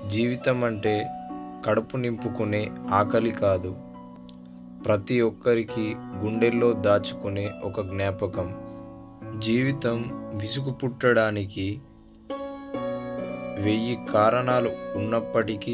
జీవితం అంటే కడుపు నింపుకునే ఆకలి కాదు ప్రతి ఒక్కరికి గుండెల్లో దాచుకునే ఒక జ్ఞాపకం జీవితం విసుగు పుట్టడానికి వెయ్యి కారణాలు ఉన్నప్పటికీ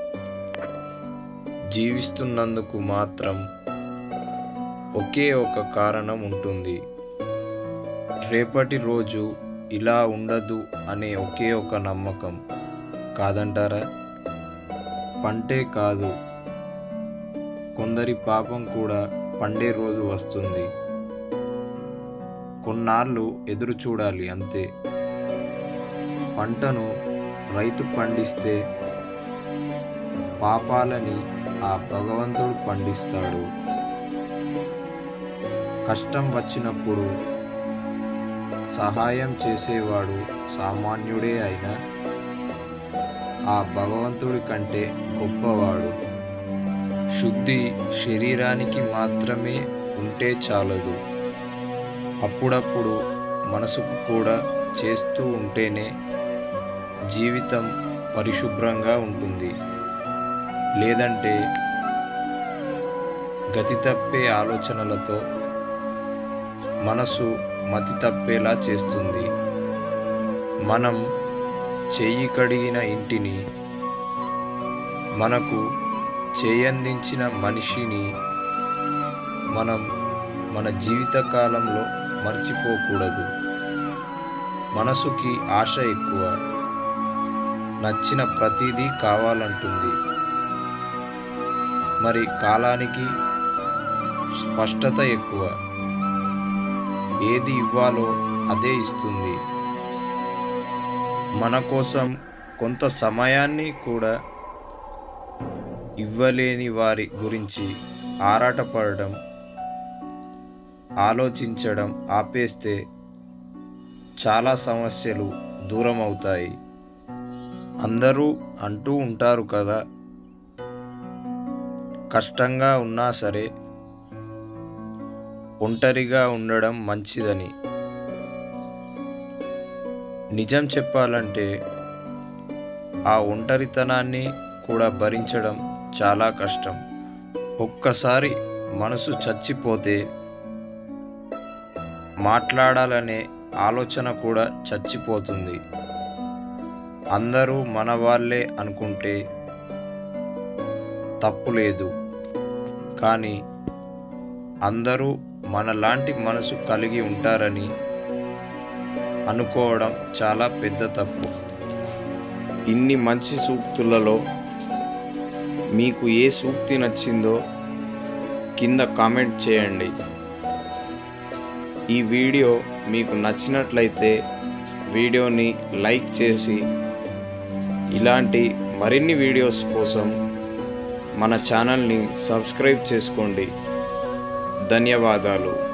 జీవిస్తున్నందుకు మాత్రం ఒకే ఒక కారణం ఉంటుంది రేపటి రోజు ఇలా ఉండదు అనే ఒకే ఒక నమ్మకం కాదంటారా పంటే కాదు కొందరి పాపం కూడా పండే రోజు వస్తుంది కొన్నాళ్ళు ఎదురు చూడాలి అంతే పంటను రైతు పండిస్తే పాపాలని ఆ భగవంతుడు పండిస్తాడు కష్టం వచ్చినప్పుడు సహాయం చేసేవాడు సామాన్యుడే అయినా ఆ భగవంతుడి కంటే గొప్పవాడు శుద్ధి శరీరానికి మాత్రమే ఉంటే చాలదు అప్పుడప్పుడు మనసుకు కూడా చేస్తూ ఉంటేనే జీవితం పరిశుభ్రంగా ఉంటుంది లేదంటే గతి తప్పే ఆలోచనలతో మనసు మతి తప్పేలా చేస్తుంది మనం చెయ్యి కడిగిన ఇంటిని మనకు చేయందించిన మనిషిని మనం మన జీవితకాలంలో మర్చిపోకూడదు మనసుకి ఆశ ఎక్కువ నచ్చిన ప్రతిదీ కావాలంటుంది మరి కాలానికి స్పష్టత ఎక్కువ ఏది ఇవ్వాలో అదే ఇస్తుంది మన కోసం కొంత సమయాన్ని కూడా ఇవ్వలేని వారి గురించి ఆరాటపడడం ఆలోచించడం ఆపేస్తే చాలా సమస్యలు దూరం అవుతాయి అందరూ అంటూ ఉంటారు కదా కష్టంగా ఉన్నా సరే ఒంటరిగా ఉండడం మంచిదని నిజం చెప్పాలంటే ఆ ఒంటరితనాన్ని కూడా భరించడం చాలా కష్టం ఒక్కసారి మనసు చచ్చిపోతే మాట్లాడాలనే ఆలోచన కూడా చచ్చిపోతుంది అందరూ మన వాళ్ళే అనుకుంటే తప్పు లేదు కానీ అందరూ మనలాంటి మనసు కలిగి ఉంటారని అనుకోవడం చాలా పెద్ద తప్పు ఇన్ని మంచి సూక్తులలో మీకు ఏ సూక్తి నచ్చిందో కింద కామెంట్ చేయండి ఈ వీడియో మీకు నచ్చినట్లయితే వీడియోని లైక్ చేసి ఇలాంటి మరిన్ని వీడియోస్ కోసం మన ఛానల్ని సబ్స్క్రైబ్ చేసుకోండి ధన్యవాదాలు